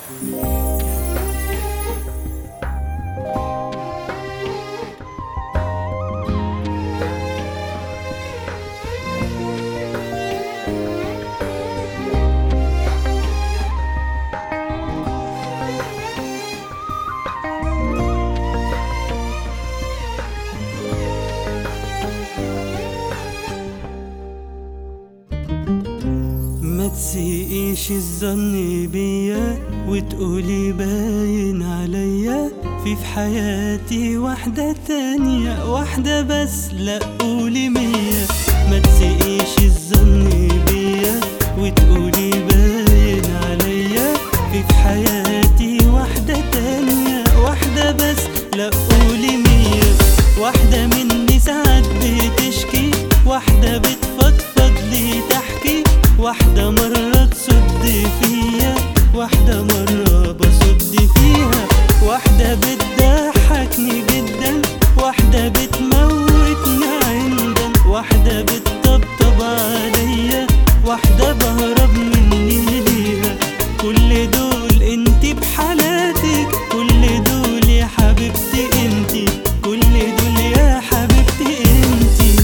ما تسيئيش الظن بيا وتقولي باين عليا في في حياتي واحدة تانية واحدة بس لا قولي مية ما تسيئيش الظن بيا وتقولي باين عليا في في حياتي واحدة تانية واحدة بس لا قولي مية واحدة مني ساعات بتشكي واحدة بتفضفض لي تحكي واحدة مرة تصد فيا واحدة مرة بصد فيها واحدة بتضحكني جدا واحدة بتموتني عندا واحدة بتطبطب عليا واحدة بهرب مني ليها كل دول انتي بحالاتك كل دول يا حبيبتي انتي كل دول يا حبيبتي انتي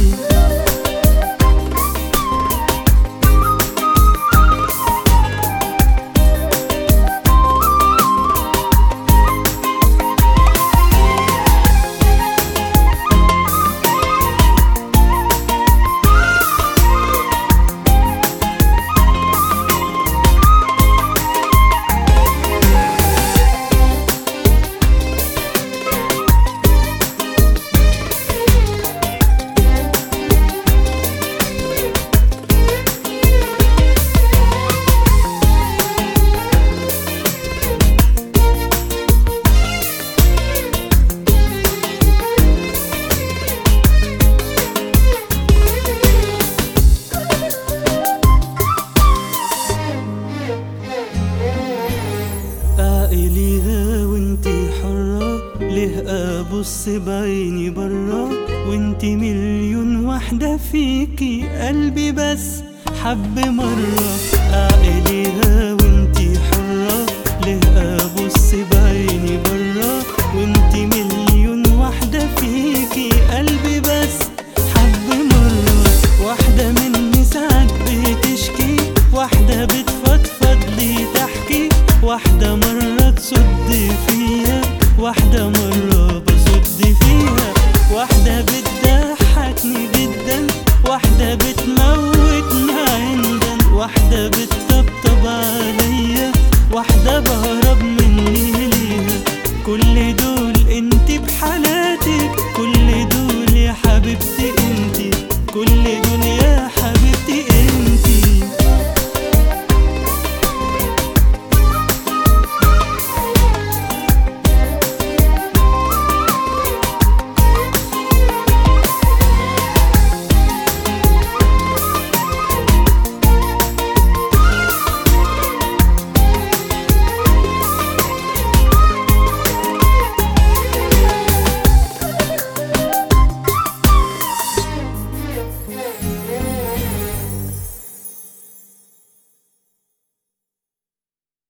اعقليها وانتي حرة ليه ابص بعيني برا وانتي مليون واحدة فيكي قلبي بس حب مرة اعقليها وانتي حرة ليه ابص بعيني برا وانتي مليون واحدة فيكي قلبي بس حب مرة واحدة مني ساعات بتشكي واحدة بتفضفض لي تحكي واحدة مرة تصد فيا واحدة مرة بصد فيها واحدة بتضحكني جدا واحدة بتموتني عندا واحدة بتطبطب عليا واحدة بهرب